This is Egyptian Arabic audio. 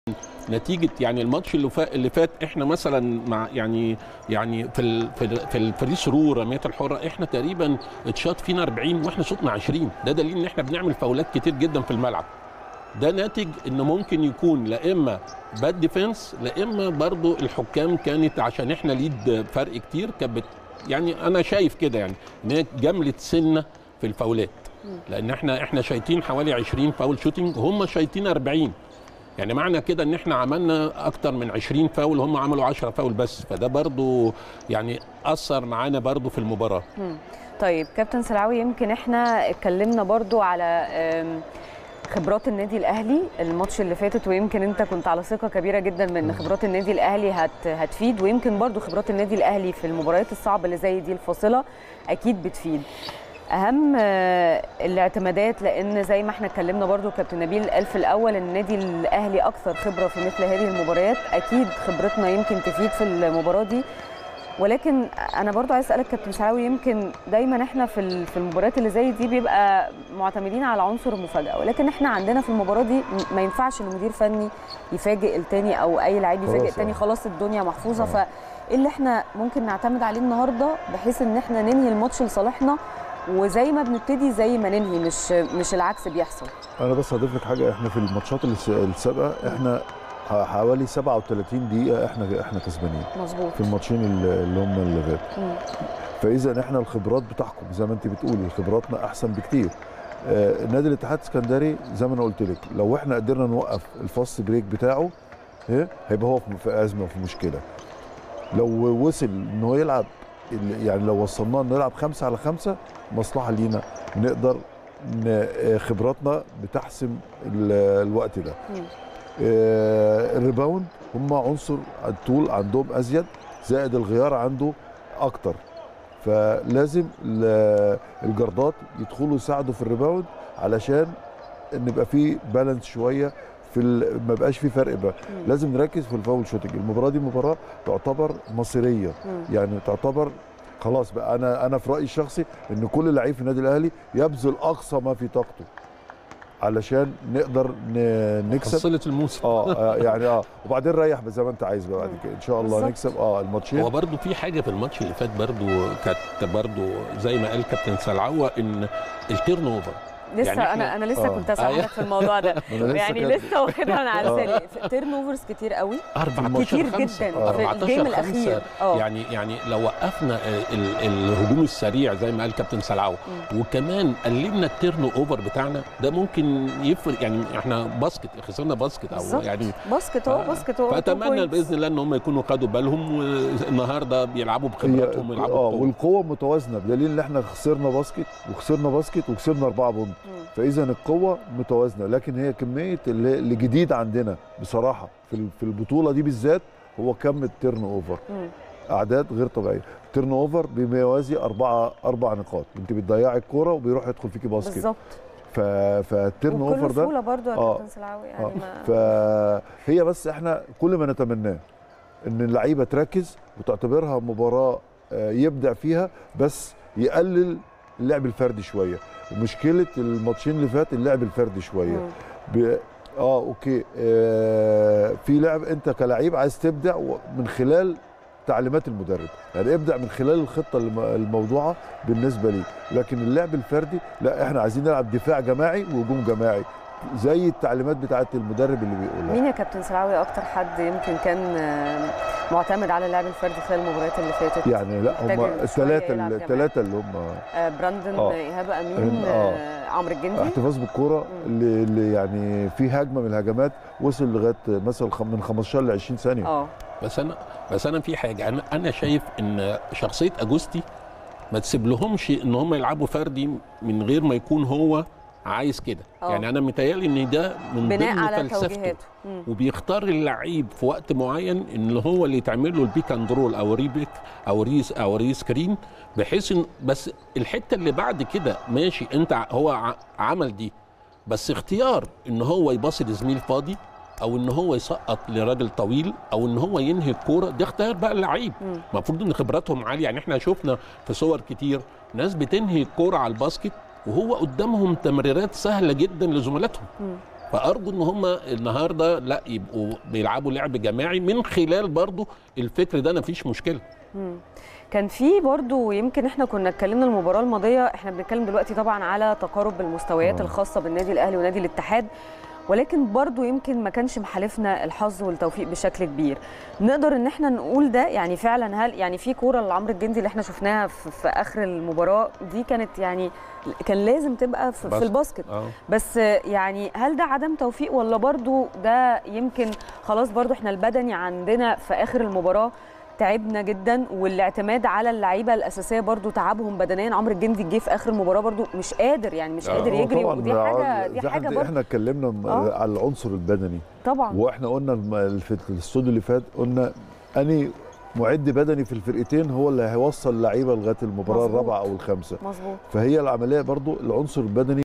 نتيجه يعني الماتش اللي فات اللي فات احنا مثلا مع يعني يعني في ال في ال في الفري ثرو رميات الحره احنا تقريبا اتشاط فينا 40 واحنا شوطنا 20 ده دليل ان احنا بنعمل فاولات كتير جدا في الملعب ده ناتج ان ممكن يكون لا اما باد ديفنس لا اما برضو الحكام كانت عشان احنا ليد فرق كتير كانت بت- يعني انا شايف كده يعني ان هي جملت سنه في الفاولات لان احنا احنا شايطين حوالي 20 فاول شوتنج هم شايطين 40 يعني معنى كده ان احنا عملنا اكتر من 20 فاول هم عملوا 10 فاول بس فده برضو يعني اثر معانا برضو في المباراه طيب كابتن سلعوي يمكن احنا اتكلمنا برضو على آم، خبرات النادي الاهلي الماتش اللي فاتت ويمكن انت كنت على ثقه كبيره جدا من ان خبرات النادي الاهلي هت هتفيد ويمكن برضو خبرات النادي الاهلي في المباريات الصعبه اللي زي دي الفاصله اكيد بتفيد اهم آه، الاعتمادات لان زي ما احنا اتكلمنا برضو كابتن نبيل قال في الاول ان النادي الاهلي اكثر خبره في مثل هذه المباريات اكيد خبرتنا يمكن تفيد في المباراه دي ولكن انا برضو عايز اسالك كابتن سعاوي يمكن دايما احنا في ال- في المباريات اللي زي دي بيبقى معتمدين على عنصر المفاجاه ولكن احنا عندنا في المباراه دي م- ما ينفعش ان مدير فني يفاجئ التاني او اي لعيب يفاجئ خلاص، التاني آه. خلاص الدنيا محفوظه آه. فايه اللي احنا ممكن نعتمد عليه النهارده بحيث ان احنا ننهي الماتش لصالحنا وزي ما بنبتدي زي ما ننهي مش مش العكس بيحصل انا بس هضيف لك حاجه احنا في الماتشات الس- السابقه احنا ح- حوالي 37 دقيقه احنا احنا كسبانين مظبوط في الماتشين اللي اللي هم اللي فاتوا مم. فاذا احنا الخبرات بتحكم زي ما انت بتقولي خبراتنا احسن بكتير آه، نادي الاتحاد السكندري زي ما انا قلت لك لو احنا قدرنا نوقف الفاست بريك بتاعه إيه، هيبقى هو في- في ازمه وفي مشكله لو وصل ان هو يلعب ال- يعني لو وصلناه انه يلعب خمسة على خمسة مصلحه لينا نقدر ن- آه، خبراتنا بتحسم ال- الوقت ده مم. آه، الريباوند هم عنصر الطول عندهم ازيد زائد الغيار عنده اكتر فلازم ال- الجردات يدخلوا يساعدوا في الريباوند علشان ان يبقى في بالانس شويه في ال- ما بقاش في فرق بقى مم. لازم نركز في الفاول شوتنج المباراه دي مباراه تعتبر مصيريه مم. يعني تعتبر خلاص بقى انا انا في رايي الشخصي ان كل لعيب في النادي الاهلي يبذل اقصى ما في طاقته علشان نقدر ن- نكسب فصلة الموسم اه آه، يعني اه وبعدين ريح زي ما انت عايز بقى بعد كده ان شاء الله بالظبط. نكسب اه الماتشين هو برضو في حاجه في الماتش اللي فات برضو كانت برضو زي ما قال كابتن سلعوه ان التيرن اوفر لسه يعني إحنا- انا انا لسه آه. كنت اسالك أيوة. في الموضوع ده ما أنا لسه يعني كده- لسه واخدها من على آه. لساني تيرن اوفرز كتير قوي 14 كتير خمسة. جدا آه. في 14 الجيم خمسة. الاخير اه يعني يعني لو وقفنا ال- الهجوم السريع زي ما قال كابتن سلعوه وكمان قللنا التيرن اوفر بتاعنا ده ممكن يفرق يعني احنا باسكت خسرنا باسكت او بالظبط. يعني باسكت اهو باسكت اهو فاتمنى باذن الله ان هم يكونوا خدوا بالهم والنهارده بيلعبوا هي بخبراتهم ويلعبوا اه بقوة. والقوه متوازنه بدليل ان احنا خسرنا باسكت وخسرنا باسكت وكسبنا 4 بونت مم. فاذا القوه متوازنه لكن هي كميه اللي اللي جديد عندنا بصراحه في ال- في البطوله دي بالذات هو كم التيرن اوفر مم. اعداد غير طبيعيه التيرن اوفر بما يوازي اربعه اربع نقاط انت بتضيعي الكوره وبيروح يدخل فيكي باسكت بالظبط ف... فالتيرن اوفر وبكل ده سهوله برضه يا آه. كابتن سلعاوي يعني آه. ما فهي بس احنا كل ما نتمناه ان اللعيبه تركز وتعتبرها مباراه آه، يبدع فيها بس يقلل اللعب الفردي شويه مشكله الماتشين اللي فات اللعب الفردي شويه مم. ب... اه اوكي آه في لعب انت كلاعب عايز تبدع و- من خلال تعليمات المدرب يعني ابدع من خلال الخطه الم- الموضوعه بالنسبه لي لكن اللعب الفردي لا احنا عايزين نلعب دفاع جماعي وهجوم جماعي زي التعليمات بتاعه المدرب اللي بيقولها مين يا كابتن سلعاوي اكتر حد يمكن كان آه، معتمد على اللعب الفردي خلال المباريات اللي فاتت يعني لا محتاج هم شوية الثلاثه يلعب جماعي. الثلاثه اللي هم آه، براندون آه. ايهاب امين آه. آه، عمرو الجندي احتفاظ بالكوره اللي, اللي يعني في هجمه من الهجمات وصل لغايه مثلا خم- من 15 ل 20 ثانيه اه بس انا بس انا في حاجه انا انا شايف ان شخصيه اجوستي ما تسيب لهمش ان هم يلعبوا فردي من غير ما يكون هو عايز كده آه. يعني انا متهيألي ان ده من بناء ضمن على فلسفته توجيهاته مم. وبيختار اللعيب في وقت معين ان هو اللي يتعمل له البيك اند رول او ريبيك او ريس او ري سكرين بحيث ان بس الحته اللي بعد كده ماشي انت ع- هو ع- عمل دي بس اختيار ان هو يباصي لزميل فاضي او ان هو يسقط لراجل طويل او ان هو ينهي الكوره ده اختيار بقى اللعيب مم. المفروض ان خبراتهم عاليه يعني احنا شفنا في صور كتير ناس بتنهي الكوره على الباسكت وهو قدامهم تمريرات سهله جدا لزملاتهم مم. فارجو ان هم النهارده لا يبقوا بيلعبوا لعب جماعي من خلال برضو الفكر ده مفيش مشكله مم. كان في برضو يمكن احنا كنا اتكلمنا المباراه الماضيه احنا بنتكلم دلوقتي طبعا على تقارب المستويات آه. الخاصه بالنادي الاهلي ونادي الاتحاد ولكن برضو يمكن ما كانش محالفنا الحظ والتوفيق بشكل كبير نقدر ان احنا نقول ده يعني فعلا هل يعني في كوره لعمرو الجندي اللي احنا شفناها في, في اخر المباراه دي كانت يعني كان لازم تبقى في, في باسكت. الباسكت اه بس يعني هل ده عدم توفيق ولا برضو ده يمكن خلاص برضو احنا البدني عندنا في اخر المباراه تعبنا جدا والاعتماد على اللعيبه الاساسيه برضو تعبهم بدنيا عمرو الجندي جه في اخر المباراه برضو مش قادر يعني مش آه، قادر هو يجري طبعاً ودي حاجه دي زي حاجه حد- برضو احنا اتكلمنا م- آه. على العنصر البدني طبعا واحنا قلنا الم- في الاستوديو اللي فات قلنا اني معد بدني في الفرقتين هو اللي هيوصل اللعيبه لغايه المباراه مظبوط. الرابعه او الخامسه مظبوط فهي العمليه برضو العنصر البدني